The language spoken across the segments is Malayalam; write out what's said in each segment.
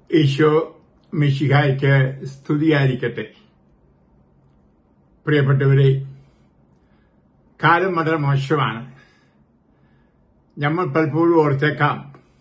ഈശോ മിശിഹായ്ക്ക് സ്തുതിയായിരിക്കട്ടെ പ്രിയപ്പെട്ടവരെ കാലം വളരെ മോശമാണ് നമ്മൾ പലപ്പോഴും ഓർത്തേക്കാം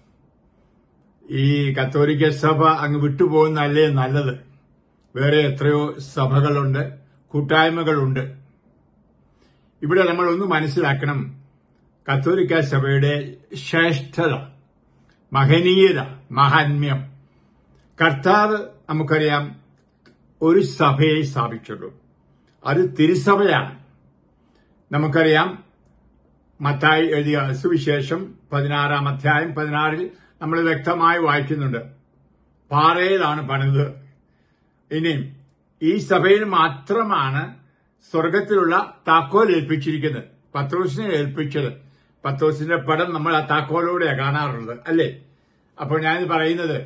ഈ കത്തോലിക്ക സഭ അങ്ങ് വിട്ടുപോകുന്നതല്ലേ നല്ലത് വേറെ എത്രയോ സഭകളുണ്ട് കൂട്ടായ്മകളുണ്ട് ഇവിടെ നമ്മൾ ഒന്ന് മനസ്സിലാക്കണം കത്തോലിക്ക സഭയുടെ ശ്രേഷ്ഠത മഹനീയത മഹാത്മ്യം കർത്താവ് നമുക്കറിയാം ഒരു സഭയെ സ്ഥാപിച്ചുള്ളൂ അത് തിരുസഭയാണ് നമുക്കറിയാം മത്തായി എഴുതിയ സുവിശേഷം പതിനാറാം അധ്യായം പതിനാറിൽ നമ്മൾ വ്യക്തമായി വായിക്കുന്നുണ്ട് പാറയിലാണ് പണിത് ഇനി ഈ സഭയിൽ മാത്രമാണ് സ്വർഗത്തിലുള്ള താക്കോൽ ഏൽപ്പിച്ചിരിക്കുന്നത് പത്രോസിനെ ഏൽപ്പിച്ചത് പത്രോസിന്റെ പടം നമ്മൾ ആ താക്കോലോടെയാണ് കാണാറുള്ളത് അല്ലേ അപ്പോൾ ഞാനിത് പറയുന്നത്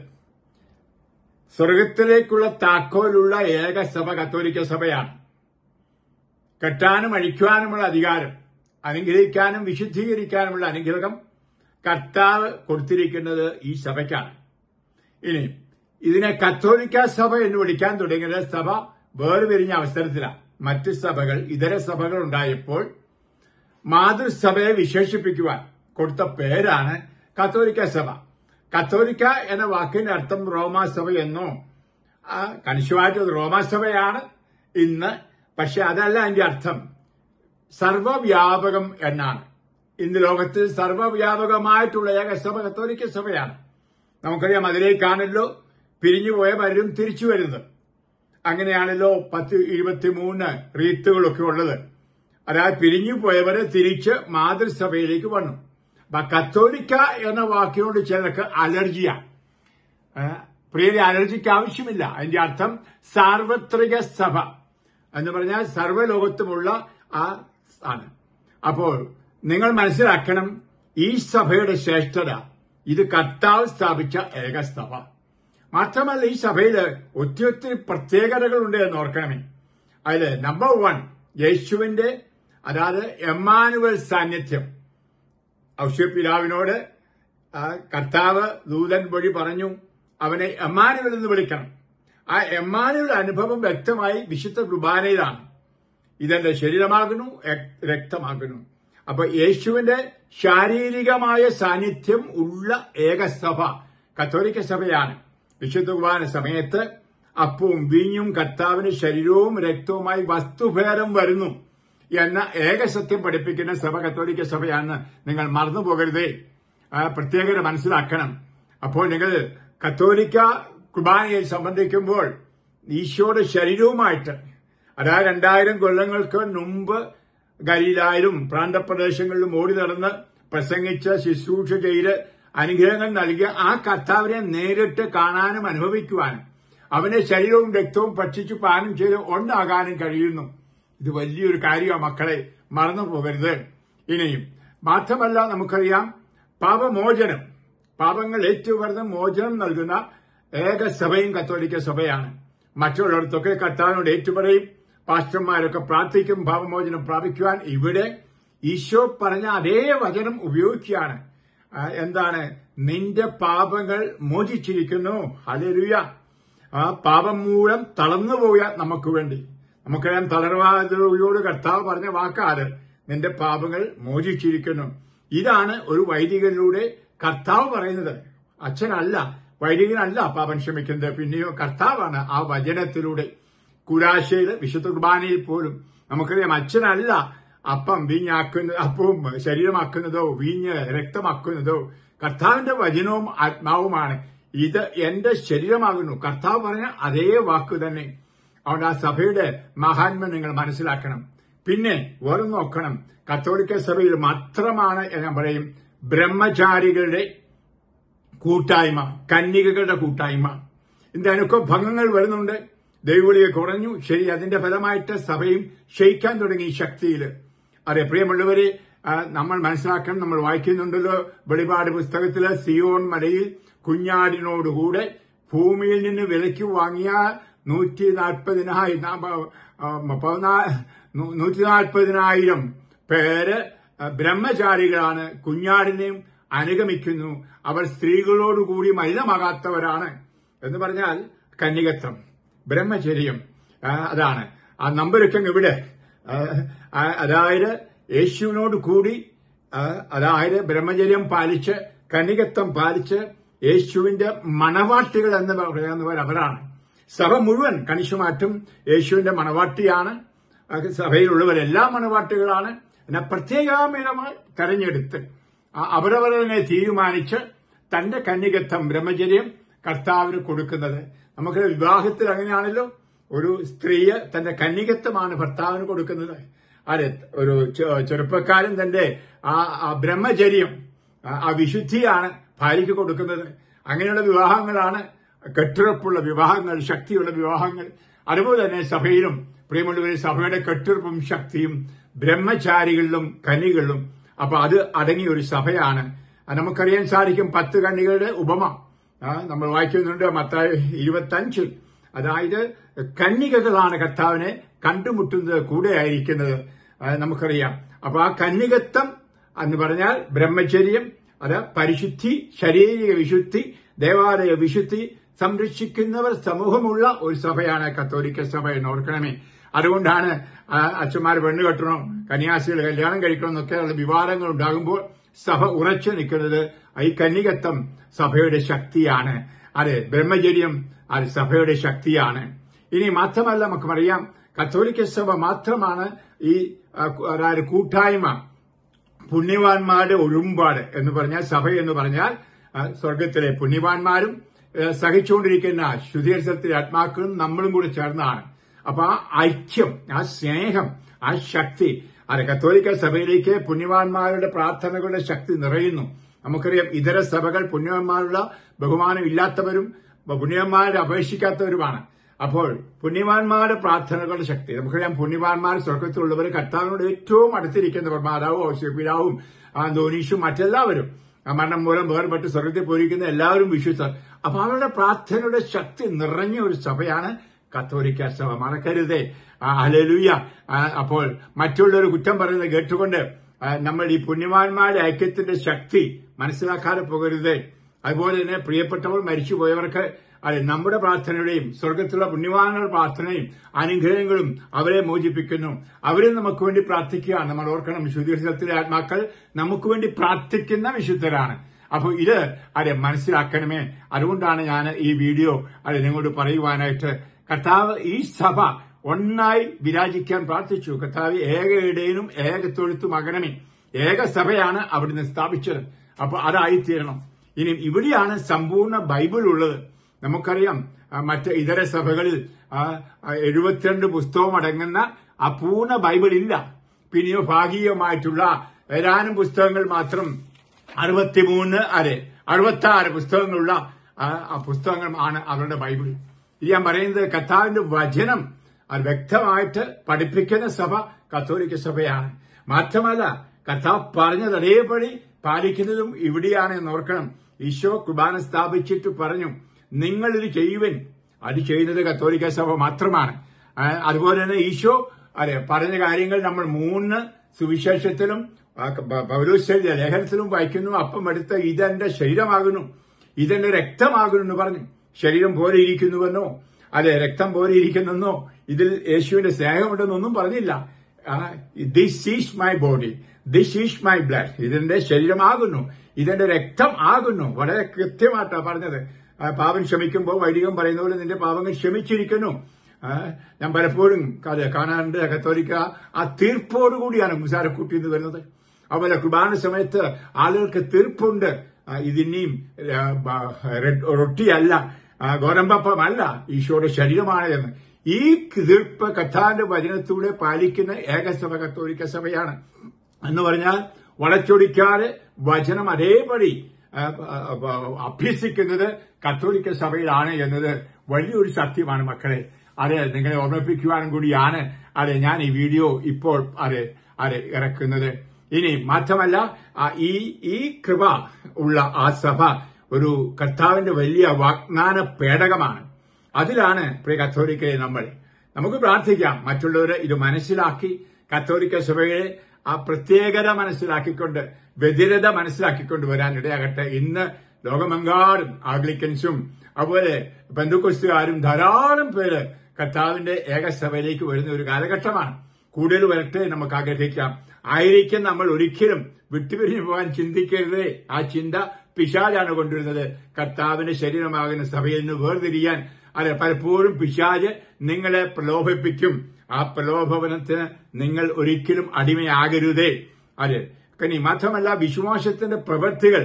സ്വർഗത്തിലേക്കുള്ള താക്കോലുള്ള ഏക സഭ കത്തോലിക്ക സഭയാണ് കെട്ടാനും അഴിക്കുവാനുമുള്ള അധികാരം അനുഗ്രഹിക്കാനും വിശുദ്ധീകരിക്കാനുമുള്ള അനുഗ്രഹം കർത്താവ് കൊടുത്തിരിക്കുന്നത് ഈ സഭയ്ക്കാണ് ഇനി ഇതിനെ കത്തോലിക്ക സഭ എന്ന് വിളിക്കാൻ തുടങ്ങിയത് സഭ വേർപിരിഞ്ഞ അവസരത്തിലാണ് മറ്റ് സഭകൾ ഇതര സഭകൾ ഉണ്ടായപ്പോൾ മാതൃസഭയെ വിശേഷിപ്പിക്കുവാൻ കൊടുത്ത പേരാണ് കത്തോലിക്ക സഭ കത്തോലിക്ക എന്ന വാക്കിന്റെ അർത്ഥം റോമാസഭ എന്നോ കണിശമായിട്ട് റോമാസഭയാണ് ഇന്ന് പക്ഷെ അതല്ല അതിന്റെ അർത്ഥം സർവവ്യാപകം എന്നാണ് ഇന്ന് ലോകത്തിൽ സർവവ്യാപകമായിട്ടുള്ള ഏക സഭ കത്തോലിക്ക സഭയാണ് നമുക്കറിയാം അതിലേക്കാണല്ലോ പിരിഞ്ഞുപോയ പലരും തിരിച്ചു വരുന്നത് അങ്ങനെയാണല്ലോ പത്ത് ഇരുപത്തിമൂന്ന് റീത്തുകളൊക്കെ ഉള്ളത് അതായത് പിരിഞ്ഞു പോയവരെ തിരിച്ച് മാതൃസഭയിലേക്ക് വന്നു അപ്പൊ കത്തോലിക്ക എന്ന വാക്കിനോട് ചിലർക്ക് അലർജിയാണ് പ്രിയരെ അലർജിക്ക് ആവശ്യമില്ല അതിന്റെ അർത്ഥം സാർവത്രിക സഭ എന്ന് പറഞ്ഞാൽ സർവ്വലോകത്തുമുള്ള ആ ആണ് അപ്പോൾ നിങ്ങൾ മനസ്സിലാക്കണം ഈ സഭയുടെ ശ്രേഷ്ഠത ഇത് കർത്താവ് സ്ഥാപിച്ച ഏക സഭ മാത്രമല്ല ഈ സഭയിൽ ഒത്തിരി ഒത്തിരി പ്രത്യേകതകളുണ്ട് എന്ന് ഓർക്കണമേ അതില് നമ്പർ വൺ യേശുവിന്റെ അതായത് എമ്മാനുവൽ സാന്നിധ്യം ഔഷ്യപിതാവിനോട് കർത്താവ് ദൂതൻ വഴി പറഞ്ഞു അവനെ എമ്മാനുവൽ എന്ന് വിളിക്കണം ആ എമ്മാനുവൽ അനുഭവം വ്യക്തമായി വിശുദ്ധ കുർബാനയിലാണ് ഇതെന്റെ ശരീരമാകുന്നു രക്തമാകുന്നു അപ്പൊ യേശുവിന്റെ ശാരീരികമായ സാന്നിധ്യം ഉള്ള ഏക സഭ കത്തോലിക്ക സഭയാണ് വിശുദ്ധ കുർബാന സമയത്ത് അപ്പവും വീഞ്ഞും കർത്താവിന് ശരീരവും രക്തവുമായി വസ്തുഭേദം വരുന്നു എന്ന ഏക സത്യം പഠിപ്പിക്കുന്ന സഭ കത്തോലിക്ക സഭയാണെന്ന് നിങ്ങൾ മറന്നു പോകരുതേ പ്രത്യേകത മനസ്സിലാക്കണം അപ്പോൾ നിങ്ങൾ കത്തോലിക്ക കുർബാനയിൽ സംബന്ധിക്കുമ്പോൾ ഈശോയുടെ ശരീരവുമായിട്ട് അതായത് രണ്ടായിരം കൊല്ലങ്ങൾക്ക് മുമ്പ് ഗലീലായാലും പ്രാന്തപ്രദേശങ്ങളിലും ഓടി നടന്ന് പ്രസംഗിച്ച് ശുശ്രൂഷ ചെയ്ത് അനുഗ്രഹങ്ങൾ നൽകിയ ആ കർത്താവിനെ നേരിട്ട് കാണാനും അനുഭവിക്കുവാനും അവനെ ശരീരവും രക്തവും ഭക്ഷിച്ചു പാനം ചെയ്ത് ഉണ്ടാകാനും കഴിയുന്നു ഇത് വലിയൊരു കാര്യമാണ് മക്കളെ മറന്നു പോകരുത് ഇനിയും മാത്രമല്ല നമുക്കറിയാം പാപമോചനം പാപങ്ങൾ ഏറ്റുപറഞ്ഞ മോചനം നൽകുന്ന ഏക സഭയും കത്തോലിക്ക സഭയാണ് മറ്റുള്ളിടത്തൊക്കെ കർത്താവിനോട് ഏറ്റുപറയും പാസ്റ്റർമാരൊക്കെ പ്രാർത്ഥിക്കും പാപമോചനം പ്രാപിക്കുവാൻ ഇവിടെ ഈശോ പറഞ്ഞ അതേ വചനം ഉപയോഗിക്കുകയാണ് എന്താണ് നിന്റെ പാപങ്ങൾ മോചിച്ചിരിക്കുന്നു ഹലരുയ ആ പാപം മൂലം തളർന്നുപോയ നമുക്ക് വേണ്ടി നമുക്കറിയാം തളർവാദയോട് കർത്താവ് പറഞ്ഞ വാക്കാത് നിന്റെ പാപങ്ങൾ മോചിച്ചിരിക്കുന്നു ഇതാണ് ഒരു വൈദികനിലൂടെ കർത്താവ് പറയുന്നത് അച്ഛനല്ല വൈദികനല്ല പാപം ക്ഷമിക്കുന്നത് പിന്നെയോ കർത്താവാണ് ആ വചനത്തിലൂടെ കുരാശയിൽ വിശുദ്ധ കുർബാനയിൽ പോലും നമുക്കറിയാം അച്ഛനല്ല അപ്പം വീഞ്ഞാക്കുന്നത് അപ്പവും ശരീരമാക്കുന്നതോ വീഞ്ഞ് രക്തമാക്കുന്നതോ കർത്താവിന്റെ വചനവും ആത്മാവുമാണ് ഇത് എന്റെ ശരീരമാകുന്നു കർത്താവ് പറഞ്ഞ അതേ വാക്ക് തന്നെ അതുകൊണ്ട് ആ സഭയുടെ മഹാത്മ്യം നിങ്ങൾ മനസ്സിലാക്കണം പിന്നെ വേറെ നോക്കണം കത്തോലിക്ക സഭയിൽ മാത്രമാണ് ഞാൻ പറയും ബ്രഹ്മചാരികളുടെ കൂട്ടായ്മ കന്യകകളുടെ കൂട്ടായ്മ ഇതിന്റെ അനുഭവ ഭംഗങ്ങൾ വരുന്നുണ്ട് ദൈവവിളിയെ കുറഞ്ഞു ശരി അതിന്റെ ഫലമായിട്ട് സഭയും ക്ഷയിക്കാൻ തുടങ്ങി ശക്തിയിൽ അതെ പ്രിയമുള്ളവരെ നമ്മൾ മനസ്സിലാക്കണം നമ്മൾ വായിക്കുന്നുണ്ടല്ലോ വെളിപാട് പുസ്തകത്തില് സിയോൺ മലയിൽ കുഞ്ഞാടിനോടുകൂടെ ഭൂമിയിൽ നിന്ന് വിലയ്ക്ക് വാങ്ങിയ നൂറ്റി നാൽപ്പതിനായിരം നൂറ്റി നാൽപ്പതിനായിരം പേര് ബ്രഹ്മചാരികളാണ് കുഞ്ഞാടിനെയും അനുഗമിക്കുന്നു അവർ സ്ത്രീകളോടുകൂടി മലിനമാകാത്തവരാണ് എന്ന് പറഞ്ഞാൽ കന്യകത്വം ബ്രഹ്മചര്യം ആ, അതാണ് ആ നമ്പരൊക്കെ അങ്ങ് ഇവിടെ ആ, ആ, അതായത് യേശുവിനോട് കൂടി ആ, അതായത് ബ്രഹ്മചര്യം പാലിച്ച് കന്യകത്വം പാലിച്ച് യേശുവിന്റെ മണവാട്ടികൾ എന്ന് പറയുന്നവർ അവരാണ് സഭ മുഴുവൻ കണിശമാറ്റും യേശുവിന്റെ മണവാട്ടിയാണ് അത് സഭയിലുള്ളവരെല്ലാം മണവാട്ടികളാണ് എന്നാൽ പ്രത്യേകമായി തെരഞ്ഞെടുത്ത് ആ- അവരവരെ തീരുമാനിച്ച് തന്റെ കന്യകത്വം ബ്രഹ്മചര്യം കർത്താവിന് കൊടുക്കുന്നത് നമുക്ക് വിവാഹത്തിൽ അങ്ങനെയാണല്ലോ ഒരു സ്ത്രീയെ തന്റെ കന്യകത്വമാണ് ഭർത്താവിന് കൊടുക്കുന്നത് അതെ ഒരു ചെ- ചെറുപ്പക്കാരൻ തന്റെ ആ ആ ബ്രഹ്മചര്യം ആ- ആ വിശുദ്ധിയാണ് ഭാര്യയ്ക്ക് കൊടുക്കുന്നത് അങ്ങനെയുള്ള വിവാഹങ്ങളാണ് കെട്ടുറപ്പുള്ള വിവാഹങ്ങൾ ശക്തിയുള്ള വിവാഹങ്ങൾ അതുപോലെ തന്നെ സഭയിലും പ്രിയമുള്ളവരെ സഭയുടെ കെട്ടുറപ്പും ശക്തിയും ബ്രഹ്മചാരികളിലും കനികളിലും അപ്പൊ അത് അടങ്ങിയ ഒരു സഭയാണ് അത് നമുക്കറിയാൻ സാധിക്കും പത്ത് കണ്ണികളുടെ ഉപമ ആ, നമ്മൾ വായിക്കുന്നുണ്ട് മത്തായി ഇരുപത്തഞ്ചിൽ അതായത് കന്യകകളാണ് കർത്താവിനെ കണ്ടുമുട്ടുന്നത് കൂടെ ആയിരിക്കുന്നത് ആ, നമുക്കറിയാം അപ്പൊ ആ കന്യകത്വം എന്ന് പറഞ്ഞാൽ ബ്രഹ്മചര്യം അത് പരിശുദ്ധി ശാരീരിക വിശുദ്ധി ദേവാലയ വിശുദ്ധി സംരക്ഷിക്കുന്നവർ സമൂഹമുള്ള ഒരു സഭയാണ് കത്തോലിക്ക സഭ എന്ന് ഓർക്കണമേ അതുകൊണ്ടാണ് ആ, അച്ഛന്മാർ പെണ്ണ് കെട്ടണം കന്യാസികൾ കല്യാണം കഴിക്കണം എന്നൊക്കെയുള്ള വിവാദങ്ങൾ ഉണ്ടാകുമ്പോൾ സഭ ഉറച്ചു നിൽക്കുന്നത് ഈ കന്യകത്വം സഭയുടെ ശക്തിയാണ് അതെ ബ്രഹ്മചര്യം അത് സഭയുടെ ശക്തിയാണ് ഇനി മാത്രമല്ല നമുക്കറിയാം കത്തോലിക്ക സഭ മാത്രമാണ് ഈ ആ, അതായത് കൂട്ടായ്മ പുണ്യവാന്മാരുടെ ഒരുമ്പാട് എന്ന് പറഞ്ഞാൽ സഭ എന്ന് പറഞ്ഞാൽ ആ, സ്വർഗത്തിലെ പുണ്യവാന്മാരും ഏ, സഹിച്ചുകൊണ്ടിരിക്കുന്ന ശുദ്ധീകരണത്തിലെ ആത്മാക്കളും നമ്മളും കൂടി ചേർന്നാണ് അപ്പൊ ആ ഐക്യം ആ സ്നേഹം ആ ശക്തി അത് കത്തോലിക്ക സഭയിലേക്ക് പുണ്യവാന്മാരുടെ പ്രാർത്ഥനകളുടെ ശക്തി നിറയുന്നു നമുക്കറിയാം ഇതര സഭകൾ പുണ്യവാന്മാരുടെ ബഹുമാനം ഇല്ലാത്തവരും പുണ്യവാന്മാരെ അപേക്ഷിക്കാത്തവരുമാണ് അപ്പോൾ പുണ്യവാന്മാരുടെ പ്രാർത്ഥനകളുടെ ശക്തി നമുക്കറിയാം പുണ്യവാന്മാർ സ്വർഗത്തിലുള്ളവർ കർത്താവിനോട് ഏറ്റവും അടുത്തിരിക്കുന്നവർ മാതാവും ഔഷപിതാവും ധോനീഷും മറ്റെല്ലാവരും ആ മരണം മൂലം വേർപെട്ട് സ്വർഗത്തിൽ പോയിരിക്കുന്ന എല്ലാവരും വിശ്വസർ അപ്പൊ അവരുടെ പ്രാർത്ഥനയുടെ ശക്തി നിറഞ്ഞ ഒരു സഭയാണ് കത്തോലിക്ക സഭ മറക്കരുതേ അലലുയ്യ അപ്പോൾ മറ്റുള്ളവർ കുറ്റം പറയുന്നത് കേട്ടുകൊണ്ട് ആ, നമ്മൾ ഈ പുണ്യവാന്മാരുടെ ഐക്യത്തിന്റെ ശക്തി മനസ്സിലാക്കാതെ പോകരുതേ അതുപോലെ തന്നെ പ്രിയപ്പെട്ടവർ മരിച്ചുപോയവർക്ക് അതെ നമ്മുടെ പ്രാർത്ഥനയുടെയും സ്വർഗത്തിലുള്ള പുണ്യവാന്കളുടെ പ്രാർത്ഥനയും അനുഗ്രഹങ്ങളും അവരെ മോചിപ്പിക്കുന്നു അവരെ നമുക്ക് വേണ്ടി പ്രാർത്ഥിക്കുക നമ്മൾ ഓർക്കണം ശുദ്ധീകരണത്തിലെ ആത്മാക്കൾ നമുക്ക് വേണ്ടി പ്രാർത്ഥിക്കുന്ന വിശുദ്ധരാണ് അപ്പോൾ ഇത് അതെ മനസ്സിലാക്കണമേ അതുകൊണ്ടാണ് ഞാൻ ഈ വീഡിയോ അതെ നിങ്ങളോട് പറയുവാനായിട്ട് കർത്താവ് ഈ സഭ ഒന്നായി വിരാജിക്കാൻ പ്രാർത്ഥിച്ചു കർത്താവ് ഏക ഇടയനും ഏക തൊഴുത്തും അകണമേ ഏക സഭയാണ് അവിടുന്ന് സ്ഥാപിച്ചത് അപ്പൊ അതായിത്തീരണം ഇനി ഇവിടെയാണ് സമ്പൂർണ്ണ ബൈബിൾ ഉള്ളത് നമുക്കറിയാം ആ, മറ്റ് ഇതര സഭകളിൽ ആ, ആ, എഴുപത്തിരണ്ട് പുസ്തകം അടങ്ങുന്ന അപൂർണ ബൈബിൾ ഇല്ല പിന്നെയോ ഭാഗികമായിട്ടുള്ള ഏതാനും പുസ്തകങ്ങൾ മാത്രം അറുപത്തിമൂന്ന് അരെ അറുപത്തി ആറ് പുസ്തകങ്ങളുള്ള ആ, ആ പുസ്തകങ്ങൾ ആണ് അവരുടെ ബൈബിൾ ഇത് ഞാൻ പറയുന്നത് കർത്താവിന്റെ വചനം അത് വ്യക്തമായിട്ട് പഠിപ്പിക്കുന്ന സഭ കത്തോലിക്ക സഭയാണ് മാത്രമല്ല കർത്താവ് പറഞ്ഞത് അതേപടി പാലിക്കുന്നതും ഇവിടെയാണ് എന്ന് ഓർക്കണം ഈശോ കുർബാന സ്ഥാപിച്ചിട്ട് പറഞ്ഞു നിങ്ങൾ ഇത് ചെയ്യുവൻ അത് ചെയ്യുന്നത് കത്തോലിക്ക സഭ മാത്രമാണ് ആ, അതുപോലെ തന്നെ ഈശോ അതെ പറഞ്ഞ കാര്യങ്ങൾ നമ്മൾ മൂന്ന് സുവിശേഷത്തിലും ആ, പ- പൗലോസ്യ ലേഖനത്തിലും വായിക്കുന്നു അപ്പം എടുത്ത ഇതെന്റെ ശരീരമാകുന്നു ഇതെന്റെ രക്തമാകുന്നു എന്ന് പറഞ്ഞു ശരീരം പോലെ ഇരിക്കുന്നുവെന്നോ അതെ രക്തം പോലെ ഇരിക്കുന്നെന്നോ ഇതിൽ യേശുവിന്റെ സ്നേഹമുണ്ടെന്നൊന്നും പറഞ്ഞില്ല this is my body this is my blood ഇതിന്റെ ശരീരമാകുന്നു ഇതിന്റെ രക്തം ആകുന്നു വളരെ കൃത്യമായിട്ടാണ് പറഞ്ഞത് ആ, പാപം ക്ഷമിക്കുമ്പോൾ വൈദികം പറയുന്ന പോലെ നിന്റെ പാപങ്ങൾ ക്ഷമിച്ചിരിക്കുന്നു ആ, ഞാൻ പലപ്പോഴും അത് കാണാറുണ്ട് കത്തോലിക്ക ആ തീർപ്പോടുകൂടിയാണ് മുസാരക്കുട്ടി എന്ന് വരുന്നത് അതുപോലെ കുർബാന സമയത്ത് ആളുകൾക്ക് തീർപ്പുണ്ട് ആ, ഇതിനിയും ആ, ബ- റെ- റൊട്ടിയല്ല ആ, ഗോതമ്പപ്പമല്ല ഈശോയുടെ ശരീരമാണ് എന്ന് ഈ തീർപ്പ് കഥാന്റെ വചനത്തിലൂടെ പാലിക്കുന്ന ഏകസഭ കത്തോലിക്ക സഭയാണ് എന്ന് പറഞ്ഞാൽ വളച്ചൊടിക്കാതെ വചനം അതേപടി ആ, ആ, ആ, അഭ്യസിക്കുന്നത് കത്തോലിക്ക സഭയിലാണ് എന്നത് വലിയൊരു സത്യമാണ് മക്കളെ അത് നിങ്ങളെ ഓർമ്മിപ്പിക്കുവാനും കൂടിയാണ് അതെ ഞാൻ ഈ വീഡിയോ ഇപ്പോൾ അതെ അതെ ഇറക്കുന്നത് ഇനി മാത്രമല്ല ആ, ഈ ഈ കൃപ ഉള്ള ആ സഭ ഒരു കർത്താവിന്റെ വലിയ വാഗ്ദാന പേടകമാണ് അതിലാണ് പ്രിയ കത്തോലിക്കയെ നമ്മൾ നമുക്ക് പ്രാർത്ഥിക്കാം മറ്റുള്ളവരെ ഇത് മനസ്സിലാക്കി കത്തോലിക്ക സഭയെ ആ പ്രത്യേകത മനസ്സിലാക്കിക്കൊണ്ട് വ്യതിരത മനസ്സിലാക്കിക്കൊണ്ട് വരാൻ ഇടയാകട്ടെ ഇന്ന് ലോകമെങ്കാടും ആഗ്ലിക്കൻസും അതുപോലെ ബന്ധുക്കൊസ്തുകാരും ധാരാളം പേര് കർത്താവിന്റെ ഏകസഭയിലേക്ക് വരുന്ന ഒരു കാലഘട്ടമാണ് കൂടുതൽ വരട്ടെ നമുക്ക് ആഗ്രഹിക്കാം ആയിരിക്കും നമ്മൾ ഒരിക്കലും വിട്ടുപിരിഞ്ഞു പോകാൻ ചിന്തിക്കരുത് ആ ചിന്ത പിശാജാണ് കൊണ്ടുവരുന്നത് കർത്താവിന്റെ ശരീരമാകുന്ന സഭയിൽ നിന്ന് വേർതിരിയാൻ അതെ പലപ്പോഴും പിശാജ് നിങ്ങളെ പ്രലോഭിപ്പിക്കും ആ പ്രലോഭനത്തിന് നിങ്ങൾ ഒരിക്കലും അടിമയാകരുതേ അതെ കനി മാത്രമല്ല വിശ്വാസത്തിന്റെ പ്രവൃത്തികൾ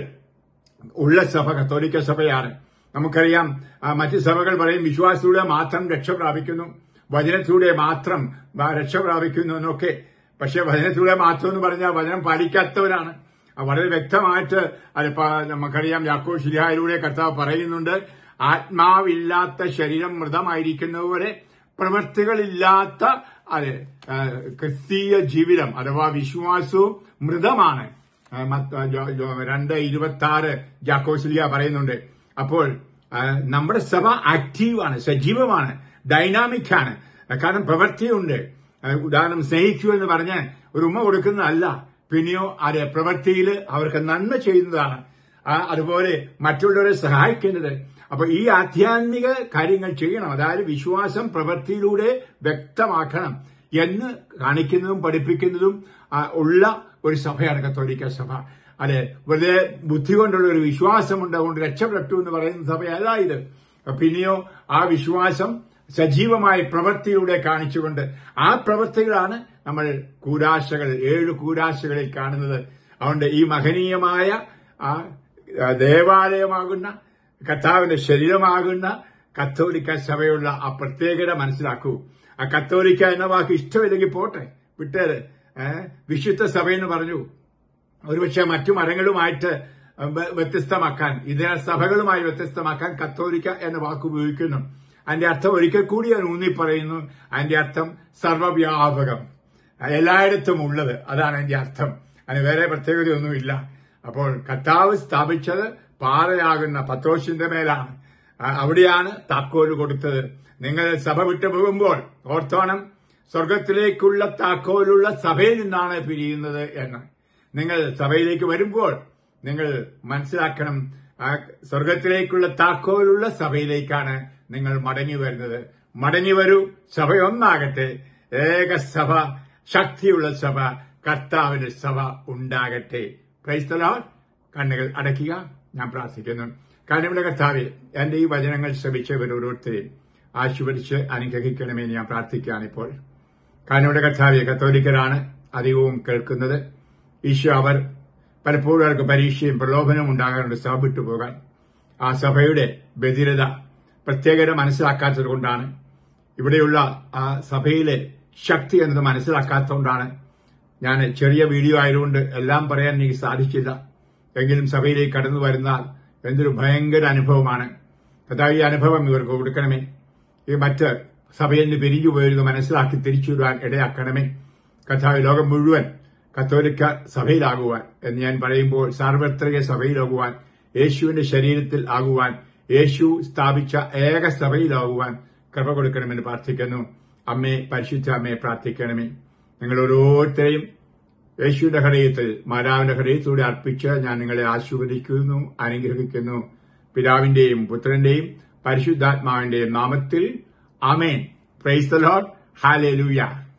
ഉള്ള സഭ കത്തോലിക്ക സഭയാണ് നമുക്കറിയാം ആ, മറ്റ് സഭകൾ പറയും വിശ്വാസത്തിലൂടെ മാത്രം രക്ഷ പ്രാപിക്കുന്നു വചനത്തിലൂടെ മാത്രം ആ, രക്ഷ പ്രാപിക്കുന്നു എന്നൊക്കെ പക്ഷെ വചനത്തിലൂടെ മാത്രം എന്ന് പറഞ്ഞാൽ വചനം പാലിക്കാത്തവരാണ് ആ, വളരെ വ്യക്തമായിട്ട് അത് പ- നമുക്കറിയാം യാക്കോ ശിരിഹായിലൂടെ കർത്താവ് പറയുന്നുണ്ട് ആത്മാവില്ലാത്ത ശരീരം മൃതമായിരിക്കുന്നതുപോലെ പ്രവൃത്തികളില്ലാത്ത അതെ ആ, ക്രിസ്തീയ ജീവിതം അഥവാ വിശ്വാസവും മൃതമാണ് ആ, മത്ത- ജോ- ജോ- രണ്ട് ഇരുപത്തി ആറ് ജാക്കോസിലിയ പറയുന്നുണ്ട് അപ്പോൾ ആ, നമ്മുടെ സഭ ആക്റ്റീവാണ് സജീവമാണ് ഡൈനാമിക് ആണ് കാരണം പ്രവൃത്തിയുണ്ട് ആ, ഉദാഹരണം സ്നേഹിക്കൂ എന്ന് പറഞ്ഞ് ഒരു ഉമ്മ കൊടുക്കുന്നതല്ല പിന്നെയോ അത് പ്രവൃത്തിയിൽ അവർക്ക് നന്മ ചെയ്യുന്നതാണ് ആ, അതുപോലെ മറ്റുള്ളവരെ സഹായിക്കേണ്ടത് അപ്പൊ ഈ ആധ്യാത്മിക കാര്യങ്ങൾ ചെയ്യണം അതായത് വിശ്വാസം പ്രവൃത്തിയിലൂടെ വ്യക്തമാക്കണം എന്ന് കാണിക്കുന്നതും പഠിപ്പിക്കുന്നതും ആ, ഉള്ള ഒരു സഭയാണ് കത്തോലിക്ക സഭ അതെ വെറുതെ ബുദ്ധി കൊണ്ടുള്ള ഒരു വിശ്വാസമുണ്ട് അതുകൊണ്ട് രക്ഷപ്പെട്ടു എന്ന് പറയുന്ന സഭയല്ല ഇത് പിന്നെയോ ആ വിശ്വാസം സജീവമായി പ്രവൃത്തിയിലൂടെ കാണിച്ചുകൊണ്ട് ആ പ്രവൃത്തികളാണ് നമ്മൾ കൂരാശകൾ ഏഴ് കൂരാശകളിൽ കാണുന്നത് അതുകൊണ്ട് ഈ മഹനീയമായ ആ ആ ദേവാലയമാകുന്ന കർത്താവിന്റെ ശരീരമാകുന്ന കത്തോലിക്ക സഭയുള്ള ആ പ്രത്യേകത മനസ്സിലാക്കൂ ആ കത്തോലിക്ക എന്ന വാക്ക് ഇഷ്ടമില്ലെങ്കിൽ പോട്ടെ വിട്ടേര് ഏഹ് വിശുദ്ധ സഭയെന്ന് പറഞ്ഞു ഒരുപക്ഷെ മറ്റു മരങ്ങളുമായിട്ട് വ- വ്യത്യസ്തമാക്കാൻ ഇതര സഭകളുമായി വ്യത്യസ്തമാക്കാൻ കത്തോലിക്ക എന്ന വാക്ക് ഉപയോഗിക്കുന്നു അതിന്റെ അർത്ഥം ഒരിക്കൽ കൂടി ഞാൻ ഊന്നി പറയുന്നു അതിന്റെ അർത്ഥം സർവവ്യാപകം എല്ലായിടത്തും ഉള്ളത് അതാണ് അതിന്റെ അർത്ഥം അതിന് വേറെ പ്രത്യേകതയൊന്നുമില്ല അപ്പോൾ കർത്താവ് സ്ഥാപിച്ചത് പാറയാകുന്ന പത്രോഷിന്റെ മേലാണ് ആ, അവിടെയാണ് താക്കോല് കൊടുത്തത് നിങ്ങൾ സഭ വിട്ടു പോകുമ്പോൾ ഓർത്തോണം സ്വർഗത്തിലേക്കുള്ള താക്കോലുള്ള സഭയിൽ നിന്നാണ് പിരിയുന്നത് എന്ന് നിങ്ങൾ സഭയിലേക്ക് വരുമ്പോൾ നിങ്ങൾ മനസ്സിലാക്കണം ആ സ്വർഗത്തിലേക്കുള്ള താക്കോലുള്ള സഭയിലേക്കാണ് നിങ്ങൾ മടങ്ങി വരുന്നത് മടങ്ങി വരൂ സഭയൊന്നാകട്ടെ ഏക സഭ ശക്തിയുള്ള സഭ കർത്താവിന്റെ സഭ ഉണ്ടാകട്ടെ ക്രൈസ്തലാൾ കണ്ണുകൾ അടയ്ക്കുക ഞാൻ പ്രാർത്ഥിക്കുന്നു കാരണം ഇവിടെ കർത്താവെ എന്റെ ഈ വചനങ്ങൾ ശ്രമിച്ചവർ ഓരോരുത്തരെയും ആശീർവദിച്ച് അനുഗ്രഹിക്കണമെന്ന് ഞാൻ പ്രാർത്ഥിക്കുകയാണ് ഇപ്പോൾ കാരണം ഇവിടെ കർത്താവെ കത്തോലിക്കരാണ് അധികവും കേൾക്കുന്നത് ഈശോ അവർ പലപ്പോഴും അവർക്ക് പരീക്ഷയും പ്രലോഭനവും ഉണ്ടാകാറുണ്ട് സഭ വിട്ടുപോകാൻ ആ സഭയുടെ ബധിരത പ്രത്യേകത മനസ്സിലാക്കാത്തത് കൊണ്ടാണ് ഇവിടെയുള്ള ആ സഭയിലെ ശക്തി എന്നത് മനസ്സിലാക്കാത്തതുകൊണ്ടാണ് ഞാൻ ചെറിയ വീഡിയോ ആയതുകൊണ്ട് എല്ലാം പറയാൻ എനിക്ക് സാധിച്ചില്ല എങ്കിലും സഭയിലേക്ക് കടന്നു വരുന്നാൽ എന്തൊരു ഭയങ്കര അനുഭവമാണ് കഥാ ഈ അനുഭവം ഇവർക്ക് കൊടുക്കണമേ ഈ മറ്റ് സഭയിൽ നിന്ന് പിരിഞ്ഞു പോയത് മനസ്സിലാക്കി തിരിച്ചുവിടാൻ ഇടയാക്കണമേ കഥാവ് ലോകം മുഴുവൻ കത്തോലിക്ക സഭയിലാകുവാൻ എന്ന് ഞാൻ പറയുമ്പോൾ സാർവത്രിക സഭയിലാകുവാൻ യേശുവിന്റെ ശരീരത്തിൽ ആകുവാൻ യേശു സ്ഥാപിച്ച ഏക സഭയിലാകുവാൻ കൃപ കൊടുക്കണമെന്ന് പ്രാർത്ഥിക്കുന്നു അമ്മേ പരിശുദ്ധ അമ്മയെ പ്രാർത്ഥിക്കണമേ നിങ്ങൾ ഓരോരുത്തരെയും യേശുവിന്റെ ഹൃദയത്തിൽ മാതാവിന്റെ ഹൃദയത്തിലൂടെ അർപ്പിച്ച് ഞാൻ നിങ്ങളെ ആശീർവദിക്കുന്നു അനുഗ്രഹിക്കുന്നു പിതാവിന്റെയും പുത്രന്റെയും പരിശുദ്ധാത്മാവിന്റെയും നാമത്തിൽ amen praise the Lord hallelujah